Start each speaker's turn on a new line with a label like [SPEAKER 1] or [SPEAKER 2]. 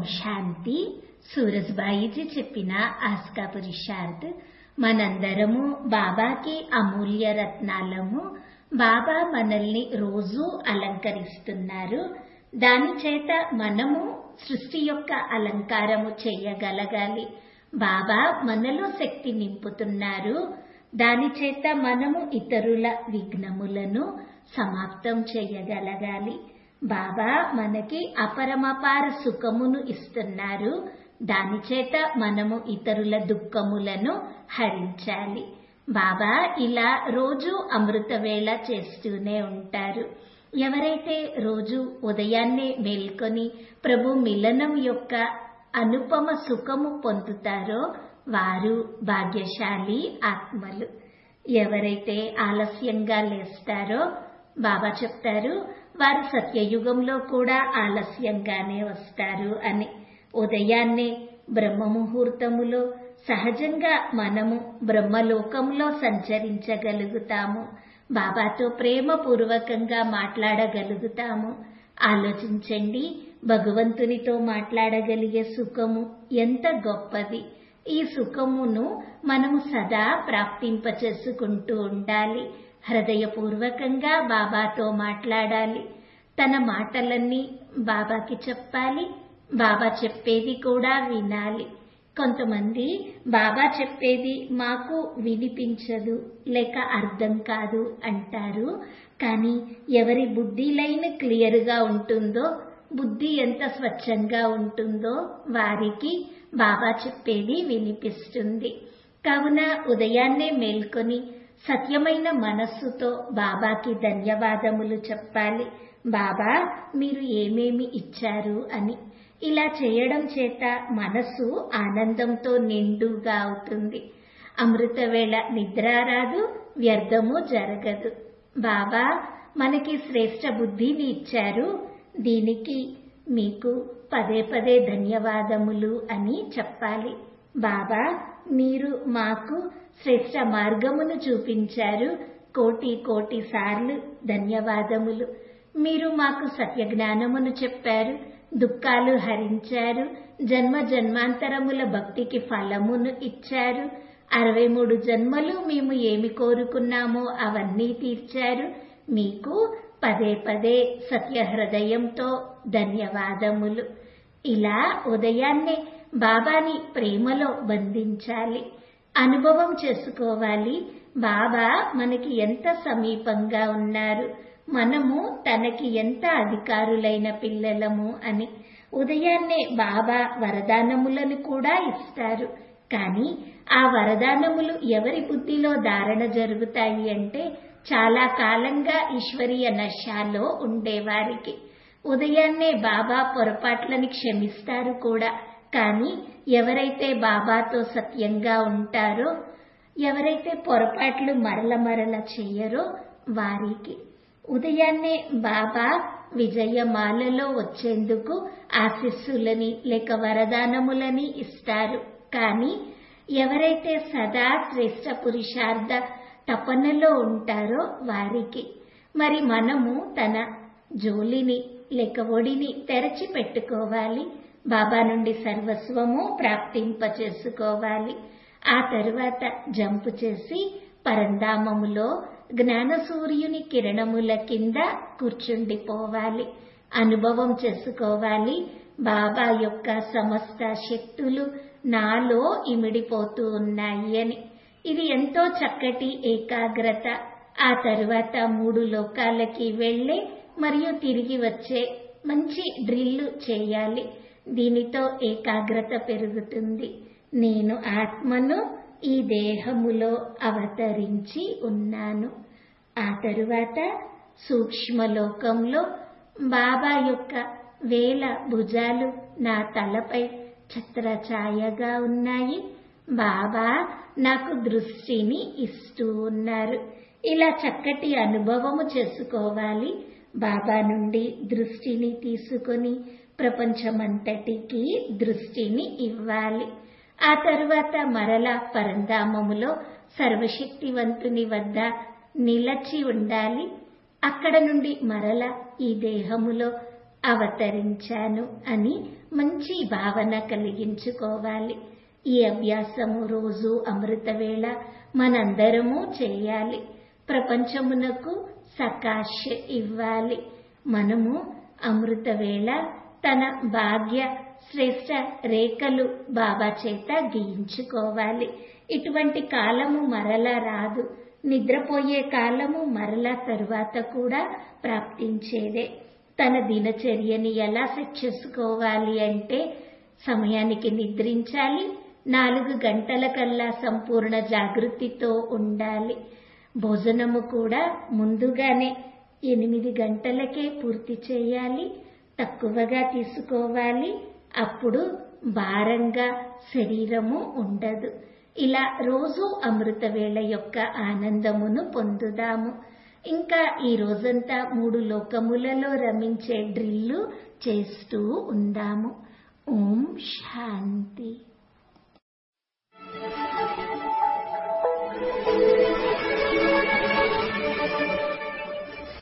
[SPEAKER 1] శాంతి సూరజ్బాయిజీ చెప్పిన ఆస్కా పురుషార్థ్ మనందరము బాబాకి అమూల్య రత్నాలము బాబా మనల్ని రోజూ అలంకరిస్తున్నారు దాని చేత మనము సృష్టి యొక్క అలంకారము చేయగలగాలి బాబా మనలో శక్తి నింపుతున్నారు దాని చేత మనము ఇతరుల విఘ్నములను సమాప్తం చేయగలగాలి బాబా మనకి అపరమపార సుఖమును ఇస్తున్నారు దాని చేత మనము ఇతరుల దుఃఖములను హరించాలి బాబా ఇలా రోజు అమృత వేళ చేస్తూనే ఉంటారు ఎవరైతే రోజు ఉదయాన్నే మేల్కొని ప్రభు మిలనం యొక్క అనుపమ సుఖము పొందుతారో వారు భాగ్యశాలి ఆత్మలు ఎవరైతే ఆలస్యంగా లేస్తారో బాబా చెప్తారు వారు సత్యయుగంలో కూడా ఆలస్యంగానే వస్తారు అని ఉదయాన్నే బ్రహ్మ ముహూర్తములో సహజంగా మనము బ్రహ్మలోకంలో సంచరించగలుగుతాము బాబాతో ప్రేమపూర్వకంగా మాట్లాడగలుగుతాము ఆలోచించండి భగవంతునితో మాట్లాడగలిగే సుఖము ఎంత గొప్పది ఈ సుఖమును మనము సదా ప్రాప్తింపచేసుకుంటూ ఉండాలి హృదయపూర్వకంగా బాబాతో మాట్లాడాలి తన మాటలన్నీ బాబాకి చెప్పాలి బాబా చెప్పేది కూడా వినాలి కొంతమంది బాబా చెప్పేది మాకు వినిపించదు లేక అర్థం కాదు అంటారు కానీ ఎవరి బుద్ధి లైన్ క్లియర్గా ఉంటుందో బుద్ధి ఎంత స్వచ్ఛంగా ఉంటుందో వారికి బాబా చెప్పేది వినిపిస్తుంది కావున ఉదయాన్నే మేల్కొని సత్యమైన మనస్సుతో బాబాకి ధన్యవాదములు చెప్పాలి బాబా మీరు ఏమేమి ఇచ్చారు అని ఇలా చేయడం చేత మనస్సు ఆనందంతో నిండుగా అవుతుంది అమృతవేళ నిద్ర రాదు వ్యర్థము జరగదు బాబా మనకి శ్రేష్ట బుద్ధిని ఇచ్చారు దీనికి మీకు పదే పదే ధన్యవాదములు అని చెప్పాలి బాబా మీరు మాకు శ్రేష్ట మార్గమును చూపించారు కోటి కోటి సార్లు ధన్యవాదములు మీరు మాకు సత్యజ్ఞానమును చెప్పారు దుఃఖాలు హరించారు జన్మ జన్మాంతరముల భక్తికి ఫలమును ఇచ్చారు అరవై మూడు జన్మలు మేము ఏమి కోరుకున్నామో అవన్నీ తీర్చారు మీకు పదే పదే సత్య హృదయంతో ధన్యవాదములు ఇలా ఉదయాన్నే బాబాని ప్రేమలో బంధించాలి అనుభవం చేసుకోవాలి బాబా మనకి ఎంత సమీపంగా ఉన్నారు మనము తనకి ఎంత అధికారులైన పిల్లలము అని ఉదయాన్నే బాబా వరదానములను కూడా ఇస్తారు కానీ ఆ వరదానములు ఎవరి బుద్ధిలో ధారణ జరుగుతాయి అంటే చాలా కాలంగా ఈశ్వరీయ నశాలో ఉండేవారికి ఉదయాన్నే బాబా పొరపాట్లని క్షమిస్తారు కూడా కానీ ఎవరైతే బాబాతో సత్యంగా ఉంటారో ఎవరైతే పొరపాట్లు మరల మరల చేయరో వారికి ఉదయాన్నే బాబా విజయమాలలో వచ్చేందుకు ఆశీస్సులని లేక వరదానములని ఇస్తారు కానీ ఎవరైతే సదా శ్రేష్ట పురుషార్థ తపనలో ఉంటారో వారికి మరి మనము తన జోలిని లేక ఒడిని తెరచి పెట్టుకోవాలి బాబా నుండి సర్వస్వము ప్రాప్తింపచేసుకోవాలి ఆ తరువాత జంపు చేసి పరంధామములో జ్ఞాన సూర్యుని కిరణముల కింద కూర్చుండిపోవాలి అనుభవం చేసుకోవాలి బాబా యొక్క సమస్త శక్తులు నాలో ఇమిడిపోతూ ఉన్నాయి అని ఇది ఎంతో చక్కటి ఏకాగ్రత ఆ తరువాత మూడు లోకాలకి వెళ్ళే మరియు తిరిగి వచ్చే మంచి డ్రిల్లు చేయాలి దీనితో ఏకాగ్రత పెరుగుతుంది నేను ఆత్మను ఈ దేహములో అవతరించి ఉన్నాను ఆ తరువాత సూక్ష్మలోకంలో బాబా యొక్క వేల భుజాలు నా తలపై ఛత్రఛాయగా ఉన్నాయి బాబా నాకు దృష్టిని ఇస్తూ ఉన్నారు ఇలా చక్కటి అనుభవము చేసుకోవాలి బాబా నుండి దృష్టిని తీసుకొని ప్రపంచమంతటికి దృష్టిని ఇవ్వాలి ఆ తరువాత మరల పరంధామములో సర్వశక్తివంతుని వద్ద నిలచి ఉండాలి అక్కడ నుండి మరల ఈ దేహములో అవతరించాను అని మంచి భావన కలిగించుకోవాలి ఈ అభ్యాసము రోజు అమృతవేళ మనందరము చేయాలి ప్రపంచమునకు సకాశ్ ఇవ్వాలి మనము అమృతవేళ తన భాగ్య శ్రేష్ట రేఖలు బాబా చేత గీయించుకోవాలి ఇటువంటి కాలము మరలా రాదు నిద్రపోయే కాలము మరలా తరువాత కూడా ప్రాప్తించేదే తన దినచర్యని ఎలా సెట్ చేసుకోవాలి అంటే సమయానికి నిద్రించాలి నాలుగు గంటల కల్లా సంపూర్ణ జాగృతితో ఉండాలి భోజనము కూడా ముందుగానే ఎనిమిది గంటలకే పూర్తి చేయాలి తక్కువగా తీసుకోవాలి అప్పుడు భారంగా శరీరము ఉండదు ఇలా రోజు అమృత వేళ యొక్క ఆనందమును పొందుదాము ఇంకా ఈ రోజంతా మూడు లోకములలో రమించే డ్రిల్లు చేస్తూ ఉందాము ఓం శాంతి